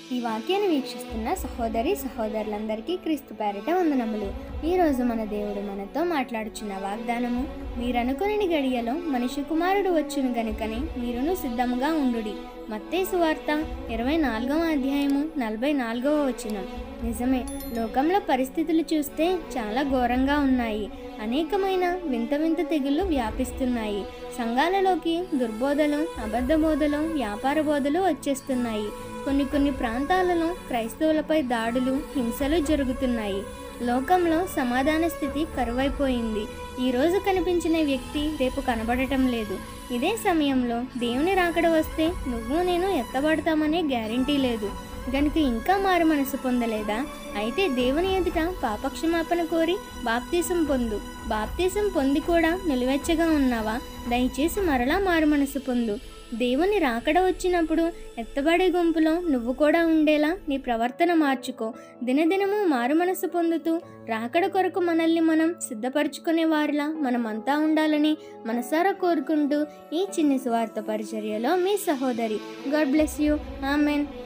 ఈ వాక్యాన్ని వీక్షిస్తున్న సహోదరి సహోదరులందరికీ క్రీస్తు పేరిట వందనములు ఈరోజు మన దేవుడు మనతో మాట్లాడుచున్న వాగ్దానము మీరనుకుని గడియలో మనిషి కుమారుడు వచ్చును గనుకని మీరును సిద్ధముగా ఉండుడి మత్తే సువార్త ఇరవై నాలుగవ అధ్యాయము నలభై నాలుగవ వచనం నిజమే లోకంలో పరిస్థితులు చూస్తే చాలా ఘోరంగా ఉన్నాయి అనేకమైన వింత వింత తెగుళ్ళు వ్యాపిస్తున్నాయి సంఘాలలోకి దుర్బోధలు అబద్ధ బోధలు వ్యాపార బోధలు వచ్చేస్తున్నాయి కొన్ని కొన్ని ప్రాంతాలలో క్రైస్తవులపై దాడులు హింసలు జరుగుతున్నాయి లోకంలో సమాధాన స్థితి కరువైపోయింది ఈ రోజు కనిపించిన వ్యక్తి రేపు కనబడటం లేదు ఇదే సమయంలో దేవుని రాకడ వస్తే నువ్వు నేను ఎత్తబడతామనే గ్యారంటీ లేదు గనుక ఇంకా మారు మనసు పొందలేదా అయితే దేవుని ఎదుట పాపక్షమాపణ కోరి బాప్తీసం పొందు బాప్తీసం పొంది కూడా నిలువెచ్చగా ఉన్నావా దయచేసి మరలా మారు మనసు పొందు దేవుని రాకడ వచ్చినప్పుడు ఎత్తబడే గుంపులో నువ్వు కూడా ఉండేలా నీ ప్రవర్తన మార్చుకో దినదినము మారు మనసు పొందుతూ రాకడ కొరకు మనల్ని మనం సిద్ధపరచుకునే వారిలా మనమంతా ఉండాలని మనసారా కోరుకుంటూ ఈ చిన్ని స్వార్థ పరిచర్యలో మీ సహోదరి గాడ్ బ్లెస్ యూ ఆమెన్